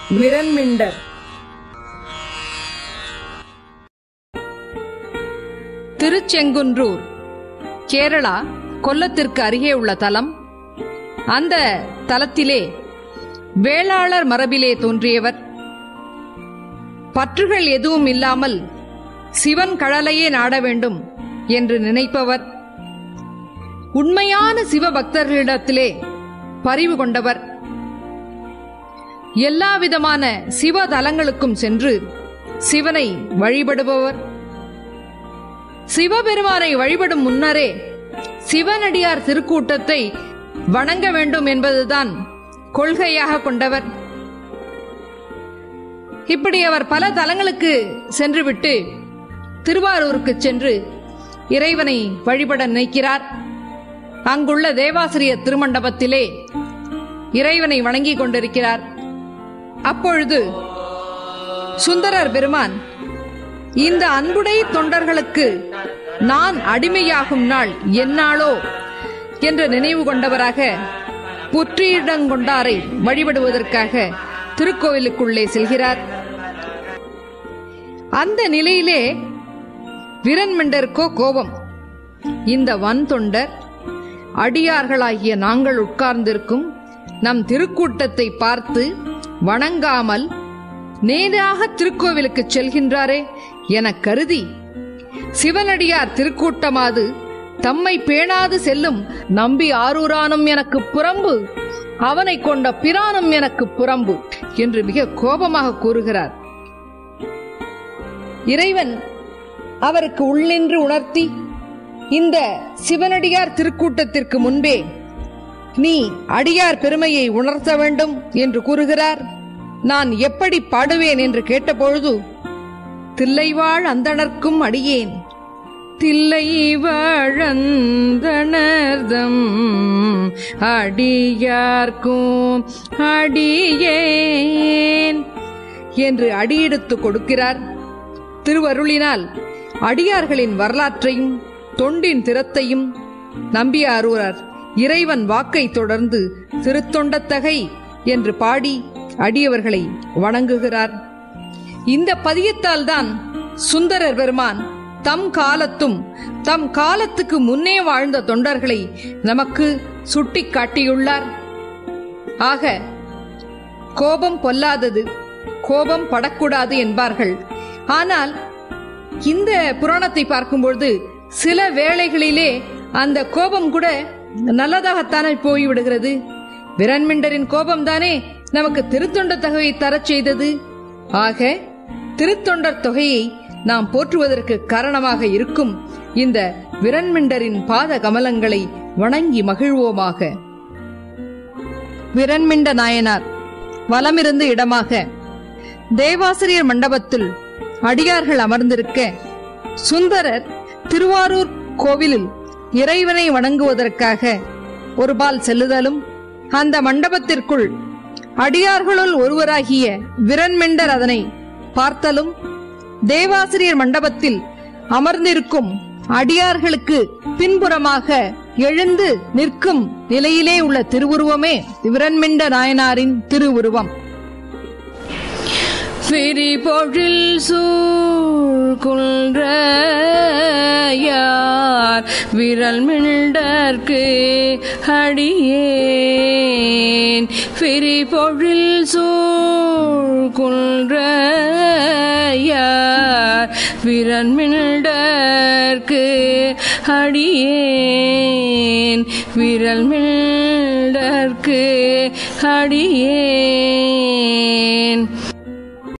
விரண்மிண்டர் திருச்செங்குன்றூர் கேரளா கொல்லத்திற்கு அருகே உள்ள தலம் அந்த தலத்திலே வேளாளர் மரபிலே தோன்றியவர் பற்றுகள் எதுவும் இல்லாமல் சிவன் கழலையே நாட வேண்டும் என்று நினைப்பவர் உண்மையான சிவபக்தர்களிடத்திலே பரிவு கொண்டவர் எல்லா விதமான சிவ தலங்களுக்கும் சென்று சிவனை வழிபடுபவர் சிவபெருமானை வழிபடும் முன்னரே சிவனடியார் திருக்கூட்டத்தை வணங்க வேண்டும் என்பதுதான் கொள்கையாக கொண்டவர் இப்படி அவர் பல தலங்களுக்கு சென்றுவிட்டு திருவாரூருக்கு சென்று இறைவனை வழிபட நினைக்கிறார் அங்குள்ள தேவாசிரிய திருமண்டபத்திலே இறைவனை வணங்கிக் கொண்டிருக்கிறார் அப்பொழுது சுந்தரர் பெருமான் இந்த அன்புடை தொண்டர்களுக்கு நான் அடிமையாகும் நாள் எந்நாளோ என்ற நினைவு கொண்டவராக புற்றியிடங்கொண்டாரை வழிபடுவதற்காக திருக்கோவிலுக்குள்ளே செல்கிறார் அந்த நிலையிலே விரண்மெண்டருக்கோ கோபம் இந்த வன் தொண்டர் அடியார்களாகிய நாங்கள் உட்கார்ந்திருக்கும் நம் திருக்கூட்டத்தை பார்த்து வணங்காமல் நேராக திருக்கோவிலுக்கு செல்கின்றாரே என கருதி சிவனடியார் திருக்கூட்டமாது தம்மை பேணாது செல்லும் நம்பி ஆரூரானும் எனக்கு புறம்பு அவனை கொண்ட பிரானும் எனக்கு புறம்பு என்று மிக கோபமாக கூறுகிறார் இறைவன் அவருக்கு உள்ளின்று உணர்த்தி இந்த சிவனடியார் திருக்கூட்டத்திற்கு முன்பே நீ அடியார் பெருமையை உணர்த்த வேண்டும் என்று கூறுகிறார் நான் எப்படி பாடுவேன் என்று கேட்டபொழுது தில்லைவாழ் அந்தணர்க்கும் அடியேன் தில்லை வாழந்தனர்தம் அடியார்க்கும் அடியேன் என்று அடியெடுத்து கொடுக்கிறார் திருவருளினால் அடியார்களின் வரலாற்றையும் தொண்டின் திறத்தையும் நம்பியாரூரர் இறைவன் வாக்கை தொடர்ந்து திருத்தொண்டத்தகை என்று பாடி அடியவர்களை வணங்குகிறார் இந்த பதியத்தால் தான் சுந்தரர் பெருமான் தம் காலத்தும் தம் காலத்துக்கு முன்னே வாழ்ந்த தொண்டர்களை நமக்கு சுட்டிக் காட்டியுள்ளார் ஆக கோபம் பொல்லாதது கோபம் படக்கூடாது என்பார்கள் ஆனால் இந்த புராணத்தை பார்க்கும்பொழுது சில வேளைகளிலே அந்த கோபம் கூட நல்லதாகத்தானே போய்விடுகிறது விரண்மிண்டரின் கோபம்தானே நமக்கு திருத்தொண்ட தொகையை தரச் செய்தது ஆக திருத்தொண்டர் தொகையை நாம் போற்றுவதற்கு காரணமாக இருக்கும் இந்த விரண்மிண்டரின் பாத கமலங்களை வணங்கி மகிழ்வோமாக விரண்மிண்ட நாயனார் வலமிருந்து இடமாக தேவாசிரியர் மண்டபத்தில் அடியார்கள் அமர்ந்திருக்க சுந்தரர் திருவாரூர் கோவிலில் இறைவனை வணங்குவதற்காக ஒருபால் செல்லுதலும் அந்த மண்டபத்திற்குள் அடியார்களுள் ஒருவராகிய விரண்மெண்டர் அதனை பார்த்தலும் தேவாசிரியர் மண்டபத்தில் அமர்ந்திருக்கும் அடியார்களுக்கு பின்புறமாக எழுந்து நிற்கும் நிலையிலே உள்ள திருவுருவமே விரண்மெண்ட நாயனாரின் திருவுருவம் விரிபொழில் சூழ்குன்றையார் விரல் மிண்டற்கு அடியேன் விரிபொழில் சூழ்குன்றையார் விரல் மிண்டற்கு அடியேன் விரல் மிண்டற்கு அடியேன்